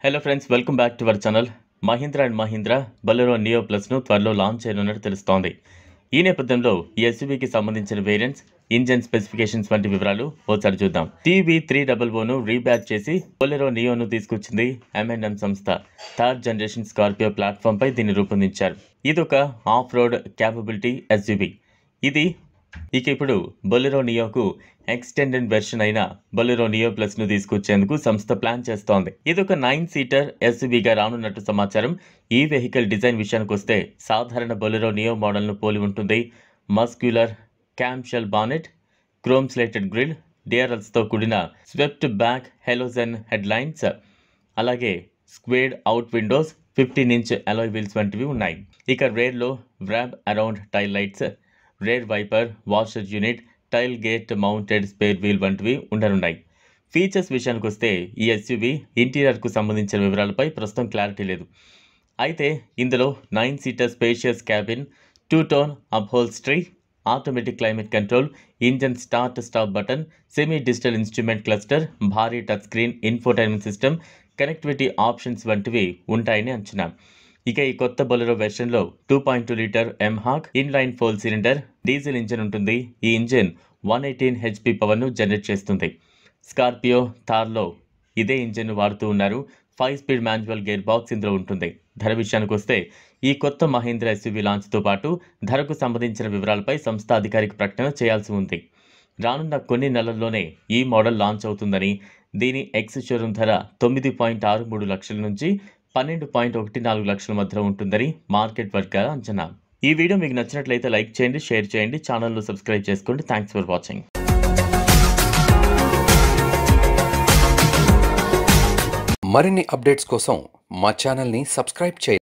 hello friends welcome back to our channel Mahindra and Mahindra Bolero Neo ప్లస్ను త్వరలో launch చేయనున్నట్టు తెలుస్తోంది ఈ నేపథ్యంలో ఈ ఎస్యూవీకి సంబంధించిన వేరియంట్స్ ఇంజన్ స్పెసిఫికేషన్స్ వంటి వివరాలు ఓసారి చూద్దాం టీవీ త్రీ డబల్ ఓను రీబ్యాచ్ చేసి బొలెరో నియోను తీసుకొచ్చింది ఎంఎన్ఎం సంస్థ థర్డ్ జనరేషన్ స్కార్పియో ప్లాట్ఫామ్ పై దీన్ని రూపొందించారు ఇది ఒక ఆఫ్ రోడ్ క్యాపబిలిటీ ఎస్యూవీ ఇది ఇక ఇప్పుడు బొలెరో నియోకు ఎక్స్టెండెడ్ వెర్షన్ అయిన బొలెరో నియో ప్లస్ ను తీసుకొచ్చేందుకు సంస్థ ప్లాన్ చేస్తోంది ఇది ఒక నైన్ సీటర్ ఎస్యూవీగా రానున్నట్టు సమాచారం ఈ వెహికల్ డిజైన్ విషయానికి వస్తే సాధారణ బొలెరో నియో మోడల్ను పోలి ఉంటుంది muscular clamshell bonnet chrome slatted grille డిఆర్ఎల్స్తో కూడిన స్వెప్ట్ బ్యాక్ హెలోజన్ హెడ్లైన్స్ అలాగే squared out windows fifteen inch alloy wheels వంటివి ఉన్నాయి ఇక రేర్లో wrap around tail lights rear wiper washer unit tail gate mounted spare wheel వంటివి ఉండనున్నాయి ఫీచర్స్ విషయానికి వస్తే ఈ ఎస్యూవీ ఇంటీరియర్కు సంబంధించిన వివరాలపై ప్రస్తుతం క్లారిటీ లేదు అయితే ఇందులో nine seater spacious cabin two tone upholstery automatic climate control engine start stop button semi digital instrument cluster భారీ touch screen infotainment system connectivity options వంటివి ఉంటాయని అంచనా ఇక ఈ కొత్త బొలెరో వెర్షన్లో two point two litre mHawk in line four cylinder diesel engine ఉంటుంది ఈ ఇంజిన్ వన్ ఎయిటీన్ హెచ్పి పవర్ను జనరేట్ చేస్తుంది స్కార్పియో థార్లో ఇదే ఇంజిన్ వాడుతూ ఉన్నారు five speed manual gear box ఇందులో ఉంటుంది ధర విషయానికి వస్తే ఈ కొత్త మహీంద్ర ఎస్యూవీ లాంచ్తో పాటు ధరకు సంబంధించిన వివరాలపై సంస్థ అధికారిక ప్రకటన చేయాల్సి ఉంది రానున్న కొన్ని నెలల్లోనే ఈ మోడల్ లాంచ్ అవుతుందని దీని ఎక్స్ షోరూమ్ ధర తొమ్మిది పాయింట్ ఆరు మూడు లక్షల నుంచి పన్నెండు పాయింట్ ఒకటి నాలుగు లక్షల మధ్య ఉంటుందని మార్కెట్ వర్గాల అంచనా ఈ వీడియో మీకు నచ్చినట్లయితే లైక్ చేయండి షేర్ చేయండి ఛానల్ను సబ్స్క్రైబ్ చేసుకోండి థ్యాంక్స్ ఫర్ వాచింగ్ మరిన్ని అప్డేట్స్ కోసం మా ఛానల్ని సబ్స్క్రైబ్ చేయండి